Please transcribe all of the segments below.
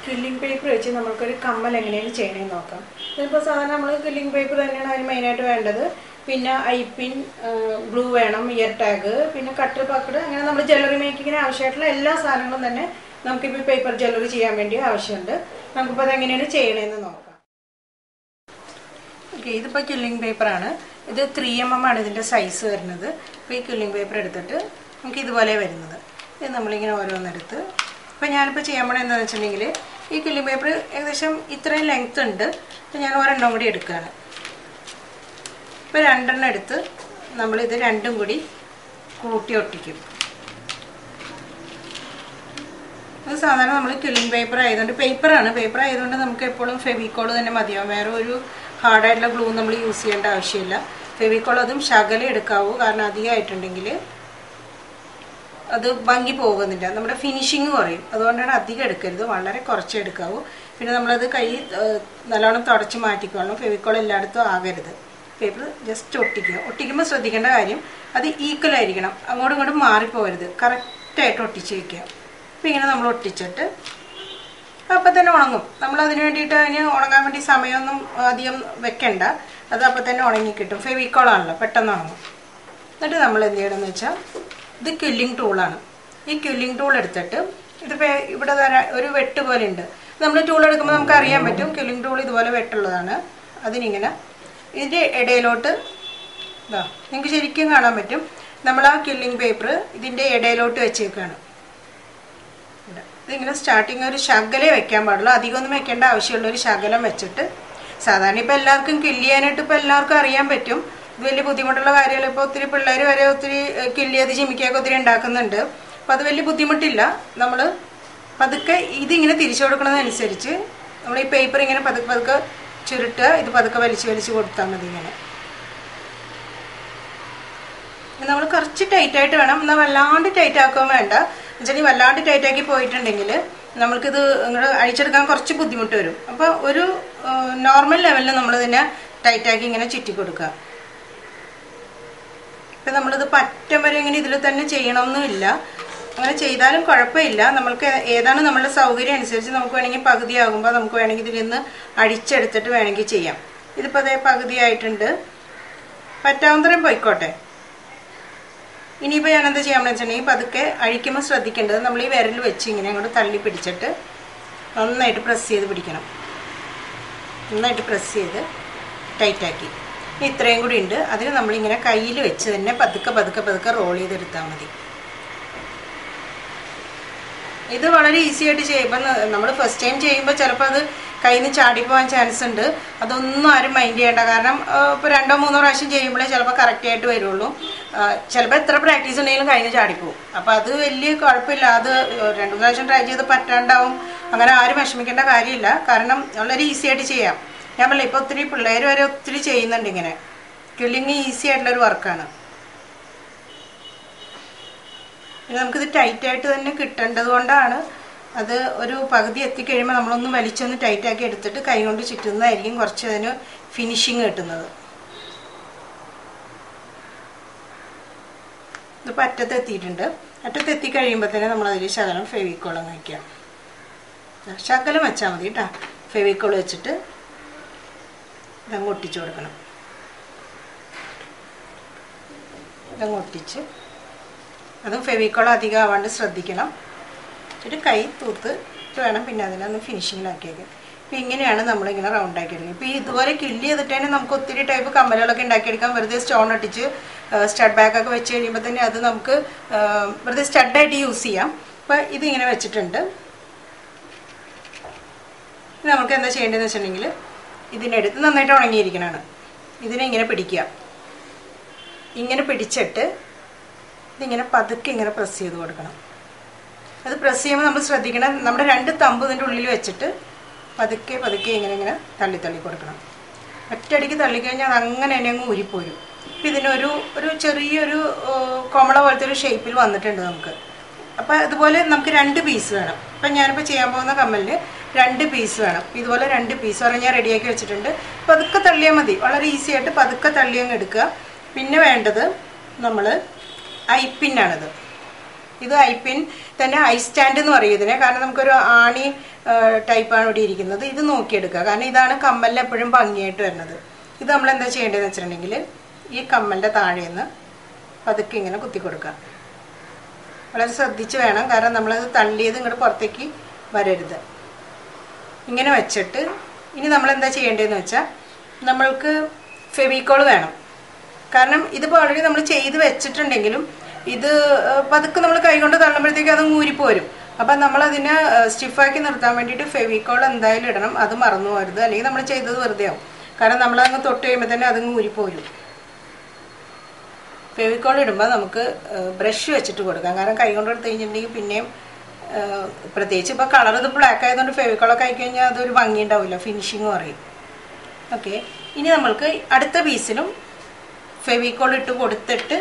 Quilling paper വെച്ച് നമുക്കൊരു കമ്മൽ എങ്ങനെയാണ് ചെയ്യണമെന്ന് നോക്കാം ഇതിപ്പോൾ സാധാരണ നമ്മൾ ക്വില്ലിംഗ് പേപ്പർ തന്നെയാണ് അതിന് മെയിനായിട്ട് വേണ്ടത് പിന്നെ ഐപ്പിൻ ഗ്ലൂ വേണം ഇയർ ടാഗ് പിന്നെ കട്ടർ പക്കട് അങ്ങനെ നമ്മൾ ജ്വല്ലറി മേക്കിങ്ങിന് ആവശ്യമായിട്ടുള്ള എല്ലാ സാധനങ്ങളും തന്നെ നമുക്കിപ്പോൾ പേപ്പർ ജ്വല്ലറി ചെയ്യാൻ വേണ്ടി ആവശ്യമുണ്ട് നമുക്കിപ്പോൾ അതെങ്ങനെയാണ് ചെയ്യണമെന്ന് നോക്കാം ഓക്കെ ഇതിപ്പോൾ കില്ലിംഗ് പേപ്പറാണ് ഇത് ത്രീ എം എം ആണ് ഇതിൻ്റെ സൈസ് വരുന്നത് അപ്പോൾ ഈ കില്ലിംഗ് പേപ്പർ എടുത്തിട്ട് നമുക്ക് ഇതുപോലെ വരുന്നത് ഇത് നമ്മളിങ്ങനെ ഓരോന്നെടുത്ത് ഇപ്പോൾ ഞാനിപ്പോൾ ചെയ്യാൻ പോണത് എന്താണെന്ന് വെച്ചിട്ടുണ്ടെങ്കിൽ ഈ കില്ലിംഗ് പേപ്പർ ഏകദേശം ഇത്രയും ലെങ്ത് ഉണ്ട് അപ്പോൾ ഞാൻ ഒരെണ്ണം കൂടി എടുക്കുകയാണ് ഇപ്പോൾ രണ്ടെണ്ണം എടുത്ത് നമ്മളിത് രണ്ടും കൂടി കൂട്ടി ഒട്ടിക്കും ഇത് സാധാരണ നമ്മൾ കില്ലിംഗ് പേപ്പർ ആയതുകൊണ്ട് പേപ്പറാണ് പേപ്പർ ആയതുകൊണ്ട് നമുക്ക് എപ്പോഴും ഫെവിക്കോൾ തന്നെ മതിയാവും വേറെ ഒരു ഹാർഡായിട്ടുള്ള ഗ്ലൂ നമ്മൾ യൂസ് ചെയ്യേണ്ട ആവശ്യമില്ല ഫെവിക്കോൾ അതും ശകലം എടുക്കാവൂ കാരണം അധികമായിട്ടുണ്ടെങ്കിൽ അത് ഭംഗി പോകുന്നില്ല നമ്മുടെ ഫിനിഷിങ് കുറയും അതുകൊണ്ടാണ് അധികം എടുക്കരുത് വളരെ കുറച്ചേ എടുക്കാവൂ പിന്നെ നമ്മളത് കൈ ഏഹ്, നല്ലോണം തുടച്ച് മാറ്റിക്കൊള്ളണം ഫെവിക്കോൾ എല്ലായിടത്തും ആകരുത് പേപ്പർ ജസ്റ്റ് ഒട്ടിക്കുക ഒട്ടിക്കുമ്പോൾ ശ്രദ്ധിക്കേണ്ട കാര്യം അത് ഈക്വൽ ആയിരിക്കണം അങ്ങോട്ടും ഇങ്ങോട്ടും മാറിപ്പോകരുത് കറക്റ്റായിട്ട് ഒട്ടിച്ച് വയ്ക്കുക അപ്പോൾ ഇങ്ങനെ നമ്മൾ ഒട്ടിച്ചിട്ട് അപ്പം തന്നെ ഉണങ്ങും നമ്മൾ അതിന് വേണ്ടിയിട്ട് അതിന് ഉണങ്ങാൻ വേണ്ടി സമയമൊന്നും അധികം വെക്കണ്ട അത് അപ്പം തന്നെ ഉണങ്ങി കിട്ടും ഫെവിക്കോളാണല്ലോ പെട്ടെന്ന് ഉണങ്ങും എന്നിട്ട് നമ്മൾ എന്ത് ചെയ്യണമെന്ന് വെച്ചാൽ ഇത് ക്വില്ലിംഗ് ടൂളാണ് ഈ ക്വില്ലിംഗ് ടൂൾ എടുത്തിട്ട് ഇതിപ്പോൾ ഇവിടെ തരാ ഒരു വെട്ട് പോലെ ഉണ്ട് നമ്മൾ ടൂൾ എടുക്കുമ്പോൾ നമുക്ക് അറിയാൻ പറ്റും ക്വില്ലിംഗ് ടൂൾ ഇതുപോലെ വെട്ടുള്ളതാണ് അതിനിങ്ങനെ ഇതിൻ്റെ ഇടയിലോട്ട് ഇതാ നിങ്ങൾക്ക് ശരിക്കും കാണാൻ പറ്റും നമ്മൾ ആ ക്വില്ലിംഗ് പേപ്പർ ഇതിൻ്റെ ഇടയിലോട്ട് വെച്ചേക്കാണ് ഇവിടെ. ഇതിങ്ങനെ സ്റ്റാർട്ടിങ് ഒരു ശകലേ വെക്കാൻ പാടുള്ളൂ അധികമൊന്നും വെക്കേണ്ട ആവശ്യമുള്ള ഒരു ശകലം വെച്ചിട്ട് സാധാരണ ഇപ്പോൾ എല്ലാവർക്കും കില്ല് ചെയ്യാനായിട്ട് ഇപ്പോൾ എല്ലാവർക്കും അറിയാൻ പറ്റും ഇത് വലിയ ബുദ്ധിമുട്ടുള്ള കാര്യമല്ല ഇപ്പോൾ ഒത്തിരി പിള്ളേർ വരെ ഒത്തിരി കില്ല് ചെയ്ത് ജിമിക്കൊക്കെ ഒത്തിരി ഉണ്ടാക്കുന്നുണ്ട് അപ്പോൾ അത് വലിയ ബുദ്ധിമുട്ടില്ല നമ്മൾ പതുക്കെ ഇതിങ്ങനെ തിരിച്ചു കൊടുക്കുന്നതനുസരിച്ച് നമ്മൾ ഈ പേപ്പർ ഇങ്ങനെ പതുക്കെ പതുക്കെ ചുരുട്ടുക ഇത് പതുക്കെ വലിച്ച് വലിച്ച് കൊടുത്താൽ മതി ഇങ്ങനെ നമ്മൾ കുറച്ച് ടൈറ്റായിട്ട് വേണം എന്നാൽ വല്ലാണ്ട് ടൈറ്റ് ആക്കാൻ വേണ്ട എന്നുവെച്ചാൽ വല്ലാണ്ട് ടൈറ്റ് ആക്കി പോയിട്ടുണ്ടെങ്കിൽ നമ്മൾക്കിത് ഇങ്ങോട്ട് അഴിച്ചെടുക്കാൻ കുറച്ച് ബുദ്ധിമുട്ട് വരും അപ്പോൾ ഒരു നോർമൽ ലെവലിൽ നമ്മൾ ഇതിനെ ടൈറ്റാക്കി ഇങ്ങനെ ചുറ്റി കൊടുക്കുക ഇപ്പം നമ്മളിത് പറ്റം വരെ ഇങ്ങനെ ഇതിൽ തന്നെ ചെയ്യണമെന്നില്ല അങ്ങനെ ചെയ്താലും കുഴപ്പമില്ല നമ്മൾക്ക് ഏതാണ് നമ്മളുടെ സൗകര്യം അനുസരിച്ച് നമുക്ക് വേണമെങ്കിൽ പകുതിയാകുമ്പോൾ നമുക്ക് വേണമെങ്കിൽ ഇതിൽ നിന്ന് അടിച്ചെടുത്തിട്ട് വേണമെങ്കിൽ ചെയ്യാം ഇതിപ്പോൾ അതേ പകുതിയായിട്ടുണ്ട് പറ്റാവുന്നത്രയും പോയിക്കോട്ടെ ഇനിയിപ്പോൾ ഞാൻ എന്താ ചെയ്യാമെന്ന് വെച്ചിട്ടുണ്ടെങ്കിൽ പതുക്കെ അഴിക്കുമ്പോൾ ശ്രദ്ധിക്കേണ്ടത് നമ്മൾ ഈ വിരൽ വെച്ച് ഇങ്ങനെ അങ്ങോട്ട് തള്ളി പിടിച്ചിട്ട് നന്നായിട്ട് പ്രസ് ചെയ്ത് പിടിക്കണം നന്നായിട്ട് പ്രസ് ചെയ്ത് ടൈറ്റാക്കി ഇനി ഇത്രയും കൂടി ഉണ്ട് അതിന് നമ്മളിങ്ങനെ കയ്യിൽ വെച്ച് തന്നെ പതുക്കെ പതുക്കെ പതുക്കെ റോൾ ചെയ്തെടുത്താൽ മതി ഇത് വളരെ ഈസി ആയിട്ട് ചെയ്യുമ്പോൾ നമ്മൾ ഫസ്റ്റ് ടൈം ചെയ്യുമ്പോൾ ചിലപ്പോൾ അത് കയ്യിൽ നിന്ന് ചാടിപ്പോകാൻ ചാൻസ് ഉണ്ട് അതൊന്നും ആരും മൈൻഡ് ചെയ്യേണ്ട കാരണം ഇപ്പോൾ രണ്ടോ മൂന്നോ പ്രാവശ്യം ചെയ്യുമ്പോഴേ ചിലപ്പോൾ കറക്റ്റ് ആയിട്ട് വരുള്ളൂ ചിലപ്പോൾ എത്ര പ്രാക്ടീസ് ഉണ്ടെങ്കിലും കയ്യിൽ നിന്ന് ചാടിപ്പോവും അപ്പോൾ അത് വലിയ കുഴപ്പമില്ല അത് രണ്ടു പ്രാവശ്യം ട്രൈ ചെയ്ത് പറ്റാണ്ടാവും അങ്ങനെ ആരും വിഷമിക്കേണ്ട കാര്യമില്ല കാരണം വളരെ ഈസി ആയിട്ട് ചെയ്യാം ഞാൻ പറഞ്ഞില്ല ഇപ്പോൾ ഒത്തിരി പിള്ളേർ വരെ ഒത്തിരി ചെയ്യുന്നുണ്ട് ഇങ്ങനെ കിള്ളിങ് ഈസി ആയിട്ടുള്ളൊരു വർക്കാണ് പിന്നെ നമുക്കിത് ടൈറ്റായിട്ട് തന്നെ കിട്ടേണ്ടത് കൊണ്ടാണ് അത് ഒരു പകുതി എത്തിക്കഴിയുമ്പോൾ നമ്മളൊന്ന് വലിച്ചൊന്ന് ടൈറ്റാക്കി എടുത്തിട്ട് കൈ കൊണ്ട് ചുറ്റുന്നതായിരിക്കും കുറച്ച് അതിന് ഫിനിഷിങ് കിട്ടുന്നത് ഇതിപ്പോൾ അറ്റത്ത് എത്തിയിട്ടുണ്ട് അറ്റത്ത് എത്തിക്കഴിയുമ്പോൾ തന്നെ നമ്മളതിൽ ശകലം ഫെവിക്കോളം വയ്ക്കാം ശകലം വെച്ചാൽ മതി കേട്ടോ ഫെവിക്കോൾ വെച്ചിട്ട് ഇതങ്ങ് ഒട്ടിച്ചു കൊടുക്കണം ഇതങ്ങ് ഒട്ടിച്ച് അതും ഫെവിക്കോൾ അധികം ആവാണ്ട് ശ്രദ്ധിക്കണം എന്നിട്ട് കൈ തൂത്ത് വേണം പിന്നെ അതിനൊന്ന് ഫിനിഷിങ്ങിലാക്കിയേക്ക് അപ്പോൾ ഇങ്ങനെയാണ് നമ്മളിങ്ങനെ റൗണ്ട് ആക്കിയെടുക്കുന്നത് ഇപ്പോൾ ഈ ഇതുപോലെ കില്ല് ചെയ്തിട്ട് തന്നെ നമുക്ക് ഒത്തിരി ടൈപ്പ് കമ്മലുകളൊക്കെ ഉണ്ടാക്കിയെടുക്കാം വെറുതെ സ്റ്റോൺ ഒട്ടിച്ച് സ്റ്റഡ് ബാഗൊക്കെ വെച്ച് കഴിയുമ്പോൾ തന്നെ അത് നമുക്ക് ആ, വെറുതെ സ്റ്റഡായിട്ട് യൂസ് ചെയ്യാം അപ്പോൾ ഇതിങ്ങനെ വെച്ചിട്ടുണ്ട് ഇനി നമുക്ക് എന്താ ചെയ്യേണ്ടതെന്ന് വെച്ചിട്ടുണ്ടെങ്കിൽ ഇതിനെടുത്ത് നന്നായിട്ട് ഉണങ്ങിയിരിക്കണതാണ് ഇതിനെ ഇങ്ങനെ പിടിക്കുക ഇങ്ങനെ പിടിച്ചിട്ട് ഇതിങ്ങനെ പതുക്കെ ഇങ്ങനെ പ്രസ് ചെയ്ത് കൊടുക്കണം അത് പ്രസ് ചെയ്യുമ്പോൾ നമ്മൾ ശ്രദ്ധിക്കണം നമ്മുടെ രണ്ട് തമ്പ് ഇതിൻ്റെ ഉള്ളിൽ വെച്ചിട്ട് പതുക്കെ പതുക്കെ ഇങ്ങനെ ഇങ്ങനെ തള്ളി തള്ളി കൊടുക്കണം ഒറ്റയടിക്ക് തള്ളിക്കഴിഞ്ഞാൽ അത് അങ്ങനെ തന്നെ അങ്ങ് ഊരിപ്പോരും അപ്പം ഇതിനൊരു ഒരു ചെറിയൊരു ഓ, കോമള പോലത്തെ ഒരു ഷേപ്പിൽ വന്നിട്ടുണ്ട് നമുക്ക് അപ്പോൾ അതുപോലെ നമുക്ക് രണ്ട് പീസ് വേണം ഇപ്പം ഞാനിപ്പോൾ ചെയ്യാൻ പോകുന്ന കമ്മലിന് രണ്ട് പീസ് വേണം ഇതുപോലെ രണ്ട് പീസ് പറഞ്ഞ് ഞാൻ റെഡിയാക്കി വെച്ചിട്ടുണ്ട് പതുക്കെ തള്ളിയാൽ മതി വളരെ ഈസി ആയിട്ട് പതുക്കെ തള്ളി അങ്ങ് എടുക്കുക പിന്നെ വേണ്ടത് നമ്മൾ ഐപ്പിന്നാണിത് ഇത് ഐപ്പിൻ തന്നെ ഐ സ്റ്റാൻഡ് എന്ന് പറയും ഇതിനെ കാരണം നമുക്കൊരു ആണി ടൈപ്പാണ് ഇവിടെ ഇരിക്കുന്നത് ഇത് നോക്കിയെടുക്കുക കാരണം ഇതാണ് കമ്മലിൽ എപ്പോഴും ഭംഗിയായിട്ട് വരുന്നത് ഇത് നമ്മൾ എന്താ ചെയ്യേണ്ടതെന്ന് വെച്ചിട്ടുണ്ടെങ്കിൽ ഈ കമ്മലിൻ്റെ താഴേന്ന് പതുക്കെ ഇങ്ങനെ കുത്തി കൊടുക്കുക വളരെ ശ്രദ്ധിച്ച് വേണം കാരണം നമ്മളത് തള്ളിയത് ഇങ്ങോട്ട് പുറത്തേക്ക് വരരുത് ഇങ്ങനെ വെച്ചിട്ട് ഇനി നമ്മൾ എന്താ ചെയ്യേണ്ടതെന്ന് വെച്ചാൽ നമ്മൾക്ക് ഫെവിക്കോൾ വേണം കാരണം ഇതിപ്പോൾ ഓൾറെഡി നമ്മൾ ചെയ്ത് വെച്ചിട്ടുണ്ടെങ്കിലും ഇത് ഏഹ്, പതുക്കെ നമ്മൾ കൈകൊണ്ട് തള്ളുമ്പോഴത്തേക്ക് അത് ഊരിപ്പോരും അപ്പം നമ്മളതിനെ സ്റ്റിഫാക്കി നിർത്താൻ വേണ്ടിയിട്ട് ഫെവിക്കോൾ എന്തായാലും ഇടണം അത് മറന്നു പോകരുത് അല്ലെങ്കിൽ നമ്മൾ ചെയ്തത് വെറുതെ ആവും കാരണം നമ്മളങ്ങ് തൊട്ട് കഴിയുമ്പോൾ തന്നെ അതങ്ങ് ഊരിപ്പോരും ഫെവിക്കോൾ ഇടുമ്പോൾ നമുക്ക് ബ്രഷ് വെച്ചിട്ട് കൊടുക്കാം കാരണം കൈ കൊണ്ട് എടുത്ത് കഴിഞ്ഞിട്ടുണ്ടെങ്കിൽ പിന്നെയും ഏഹ്, പ്രത്യേകിച്ച് ഇപ്പോൾ കളർ ഇത് ബ്ലാക്ക് ആയതുകൊണ്ട് ഫെവിക്കോളൊക്കെ ആയി കഴിഞ്ഞാൽ അതൊരു ഭംഗി ഉണ്ടാവില്ല ഫിനിഷിങ് പറയും ഓക്കെ ഇനി നമ്മൾക്ക് അടുത്ത പീസിലും ഫെവിക്കോൾ ഇട്ട് കൊടുത്തിട്ട്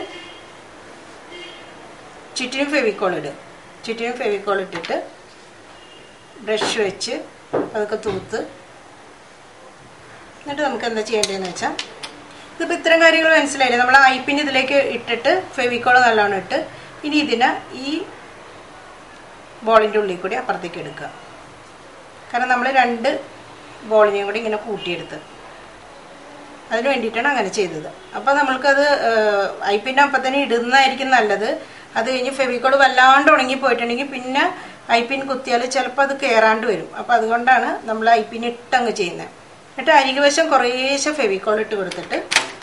ചുറ്റിനും ഫെവിക്കോൾ ഇടും ചുറ്റിനും ഫെവിക്കോൾ ഇട്ടിട്ട് ബ്രഷ് വെച്ച് അതൊക്കെ തൂത്ത് എന്നിട്ട് നമുക്ക് എന്താ ചെയ്യേണ്ടതെന്ന് വെച്ചാൽ ഇതിപ്പോൾ ഇത്തരം കാര്യങ്ങൾ മനസ്സിലായില്ലേ നമ്മൾ ഐപ്പിന് ഇതിലേക്ക് ഇട്ടിട്ട് ഫെവിക്കോൾ നല്ലോണം ഇട്ട് ഇനി ഇതിനെ ഈ ബോളിൻ്റെ ഉള്ളിൽ കൂടി അപ്പുറത്തേക്ക് എടുക്കുക കാരണം നമ്മൾ രണ്ട് ബോളിനെയും കൂടി ഇങ്ങനെ കൂട്ടിയെടുത്ത് അതിന് വേണ്ടിയിട്ടാണ് അങ്ങനെ ചെയ്തത് അപ്പോൾ നമ്മൾക്കത് ഐപ്പിൻ്റെ അപ്പം തന്നെ ഇടുന്നതായിരിക്കും നല്ലത് അത് കഴിഞ്ഞ് ഫെവിക്കോൾ വല്ലാണ്ട് ഉണങ്ങി പോയിട്ടുണ്ടെങ്കിൽ പിന്നെ ഐപ്പിൻ കുത്തിയാൽ ചിലപ്പോൾ അത് കയറാണ്ട് വരും അപ്പോൾ അതുകൊണ്ടാണ് നമ്മൾ ഐപ്പിൻ ഇട്ടങ്ങ് ചെയ്യുന്നത് എന്നിട്ട് അരികുവശം കുറേശ്ശെ ഫെവിക്കോൾ ഇട്ട് കൊടുത്തിട്ട്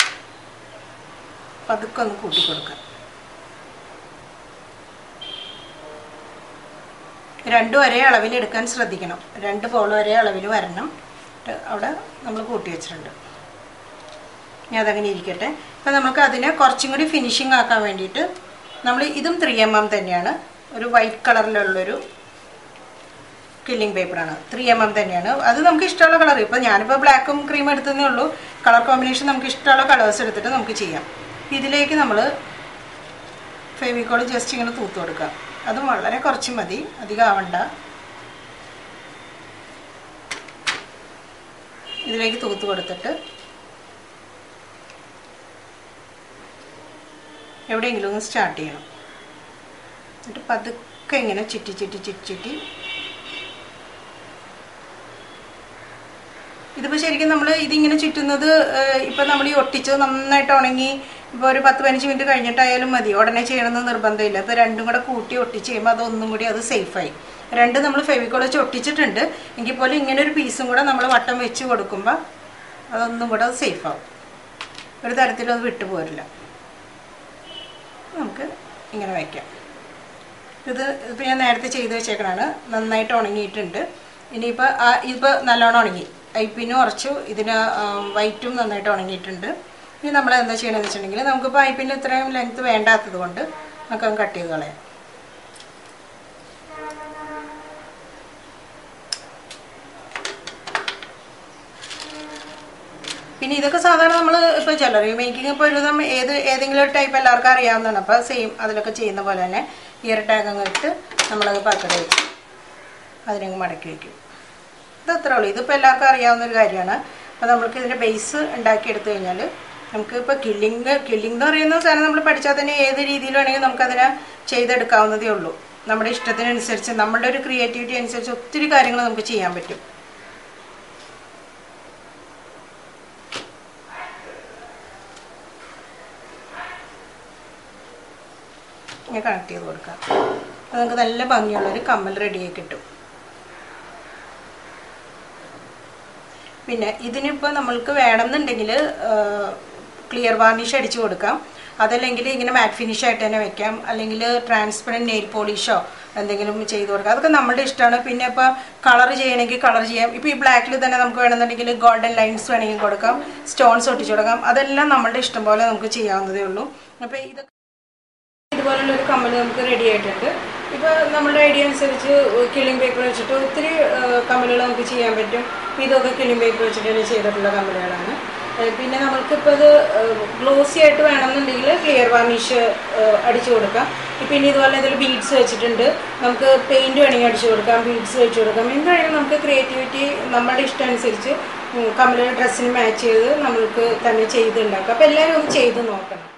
പതുക്കെ ഒന്ന് കൂട്ടി കൊടുക്കുക രണ്ടും ഒരേ അളവിൽ എടുക്കാൻ ശ്രദ്ധിക്കണം രണ്ട് ബോൾ ഒരേ അളവിൽ വരണം എന്നിട്ട് അവിടെ നമ്മൾ കൂട്ടി വെച്ചിട്ടുണ്ട് ഇനി അതങ്ങനെ ഇരിക്കട്ടെ അപ്പം നമുക്ക് അതിനെ കുറച്ചും കൂടി ഫിനിഷിങ് ആക്കാൻ വേണ്ടിയിട്ട് നമ്മൾ ഇതും ത്രീ എം എം തന്നെയാണ് ഒരു വൈറ്റ് കളറിലുള്ളൊരു കില്ലിംഗ് പേപ്പറാണ് ത്രീ എം എം തന്നെയാണ് അത് നമുക്ക് ഇഷ്ടമുള്ള കളർ ഇപ്പോൾ ഞാനിപ്പോൾ ബ്ലാക്കും ക്രീം എടുത്തതേ ഉള്ളൂ കളർ കോമ്പിനേഷൻ നമുക്ക് ഇഷ്ടമുള്ള കളേഴ്സ് എടുത്തിട്ട് നമുക്ക് ചെയ്യാം ഇതിലേക്ക് നമ്മൾ ഫെവിക്കോൾ ജസ്റ്റ് ഇങ്ങനെ തൂത്ത് കൊടുക്കുക അതും വളരെ കുറച്ച് മതി അധികം ആവണ്ട ഇതിലേക്ക് തൂത്ത് കൊടുത്തിട്ട് എവിടെയെങ്കിലും ഒന്ന് സ്റ്റാർട്ട് ചെയ്യണം എന്നിട്ട് പതുക്കെ ഇങ്ങനെ ചുറ്റി ചുറ്റി ചുറ്റി ചുറ്റി ഇതിപ്പോൾ ശരിക്കും നമ്മൾ ഇതിങ്ങനെ ചുറ്റുന്നത് ഇപ്പം നമ്മൾ ഈ ഒട്ടിച്ചത് നന്നായിട്ട് ഉണങ്ങി ഇപ്പോൾ ഒരു പത്ത് പതിനഞ്ച് മിനിറ്റ് കഴിഞ്ഞിട്ടായാലും മതി ഉടനെ ചെയ്യണമെന്ന് നിർബന്ധമില്ല ഇപ്പോൾ രണ്ടും കൂടെ കൂട്ടി ഒട്ടിച്ച് കഴിയുമ്പോൾ അതൊന്നും കൂടി അത് സേഫായി രണ്ട് നമ്മൾ ഫെവിക്കോൾ വെച്ച് ഒട്ടിച്ചിട്ടുണ്ട് എങ്കിൽ പോലും ഇങ്ങനെ ഒരു പീസും കൂടെ നമ്മൾ വട്ടം വെച്ച് കൊടുക്കുമ്പോൾ അതൊന്നും കൂടെ അത് സേഫാവും ഒരു തരത്തിലും അത് വിട്ടുപോരില്ല നമുക്ക് ഇങ്ങനെ വയ്ക്കാം ഇത് ഇപ്പോൾ ഞാൻ നേരത്തെ ചെയ്ത് വെച്ചേക്കണാണ് നന്നായിട്ട് ഉണങ്ങിയിട്ടുണ്ട് ഇനിയിപ്പോൾ ആ ഇതിപ്പോൾ നല്ലോണം ഉണങ്ങി ഐപ്പിനും ഉറച്ചു ഇതിന് വൈറ്റും നന്നായിട്ട് ഉണങ്ങിയിട്ടുണ്ട് ഇനി നമ്മൾ എന്താ ചെയ്യണമെന്ന് വെച്ചിട്ടുണ്ടെങ്കിൽ നമുക്കിപ്പോൾ ഐപ്പിന് ഇത്രയും ലെങ്ത് വേണ്ടാത്തത് കൊണ്ട് നമുക്കത് കട്ട് ചെയ്ത് കളയാം പിന്നെ ഇതൊക്കെ സാധാരണ നമ്മൾ ഇപ്പോൾ ജ്വല്ലറി മേക്കിംഗ് ഇപ്പോൾ ഒരുവിധം ഏത് ഏതെങ്കിലും ഒരു ടൈപ്പ് എല്ലാവർക്കും അറിയാവുന്നതാണ് അപ്പോൾ സെയിം അതിലൊക്കെ ചെയ്യുന്ന പോലെ തന്നെ ഈ ഒരു ടാഗ് അങ്ങ് ഇട്ട് നമ്മളത് പക്കട വെച്ച് അതിനങ്ങ് മടക്കി വയ്ക്കും ഇത് അത്രേ ഉള്ളൂ ഇതിപ്പോൾ എല്ലാവർക്കും അറിയാവുന്ന ഒരു കാര്യമാണ് അപ്പോൾ നമുക്ക് ഇതിൻ്റെ ബേസ് ഉണ്ടാക്കിയെടുത്തു കഴിഞ്ഞാൽ നമുക്ക് ഇപ്പോൾ കില്ലിങ് കില്ലിംഗ് എന്ന് പറയുന്ന സാധനം നമ്മൾ പഠിച്ചാൽ തന്നെ ഏത് രീതിയിൽ വേണമെങ്കിൽ നമുക്കതിനെ ചെയ്തെടുക്കാവുന്നതേ ഉള്ളൂ നമ്മുടെ ഇഷ്ടത്തിനനുസരിച്ച് നമ്മുടെ ഒരു ക്രിയേറ്റിവിറ്റി അനുസരിച്ച് ഒത്തിരി കാര്യങ്ങൾ നമുക്ക് ചെയ്യാൻ പറ്റും ഇങ്ങനെ കണക്ട് ചെയ്ത് കൊടുക്കാം അപ്പോൾ നമുക്ക് നല്ല ഭംഗിയുള്ളൊരു കമ്മൽ റെഡിയായി കിട്ടും പിന്നെ ഇതിനിപ്പോൾ നമ്മൾക്ക് വേണമെന്നുണ്ടെങ്കിൽ ക്ലിയർ വാർണിഷ് അടിച്ചു കൊടുക്കാം അതല്ലെങ്കിൽ ഇങ്ങനെ മാറ്റ് ഫിനിഷ് ആയിട്ട് തന്നെ വെക്കാം അല്ലെങ്കിൽ ട്രാൻസ്പെറൻറ്റ് നെയിൽ പോളിഷോ എന്തെങ്കിലും ചെയ്ത് കൊടുക്കാം അതൊക്കെ നമ്മുടെ ഇഷ്ടമാണ് പിന്നെ ഇപ്പോൾ കളർ ചെയ്യണമെങ്കിൽ കളർ ചെയ്യാം ഇപ്പോൾ ഈ ബ്ലാക്കിൽ തന്നെ നമുക്ക് വേണമെന്നുണ്ടെങ്കിൽ ഗോൾഡൻ ലൈൻസ് വേണമെങ്കിൽ കൊടുക്കാം സ്റ്റോൺസ് ഒട്ടിച്ചു കൊടുക്കാം അതെല്ലാം നമ്മളുടെ ഇഷ്ടം പോലെ നമുക്ക് ചെയ്യാവുന്നതേ ഉള്ളൂ അപ്പോൾ ഇതൊക്കെ ഇതുപോലുള്ള ഒരു കമ്മൽ നമുക്ക് റെഡി ആയിട്ടുണ്ട് ഇപ്പോൾ നമ്മുടെ ഐഡിയ അനുസരിച്ച് കിളിംഗ് പേപ്പർ വെച്ചിട്ട് ഒത്തിരി കമ്മലുകൾ നമുക്ക് ചെയ്യാൻ പറ്റും ഇതൊക്കെ കിളിംഗ് പേപ്പർ വെച്ചിട്ട് തന്നെ ചെയ്തിട്ടുള്ള കമ്മലുകളാണ് ഏഹ് പിന്നെ നമുക്കിപ്പോൾ ഇത് ഗ്ലോസി ആയിട്ട് വേണമെന്നുണ്ടെങ്കിൽ ക്ലിയർ വാർണിഷ് അടിച്ചു കൊടുക്കാം പിന്നെ ഇതുപോലെ ഇതിൽ ബീഡ്സ് വെച്ചിട്ടുണ്ട് നമുക്ക് പെയിൻറ് വേണമെങ്കിൽ അടിച്ചു കൊടുക്കാം ബീഡ്സ് വെച്ച് കൊടുക്കാം എന്തായാലും നമുക്ക് ക്രിയേറ്റിവിറ്റി നമ്മുടെ ഇഷ്ടം അനുസരിച്ച് കമ്മൽ ഡ്രസ്സിന് മാച്ച് ചെയ്ത് നമ്മൾക്ക് തന്നെ ചെയ്ത് ഉണ്ടാക്കാം അപ്പോൾ എല്ലാവരും ഒന്ന് ചെയ്ത് നോക്കണം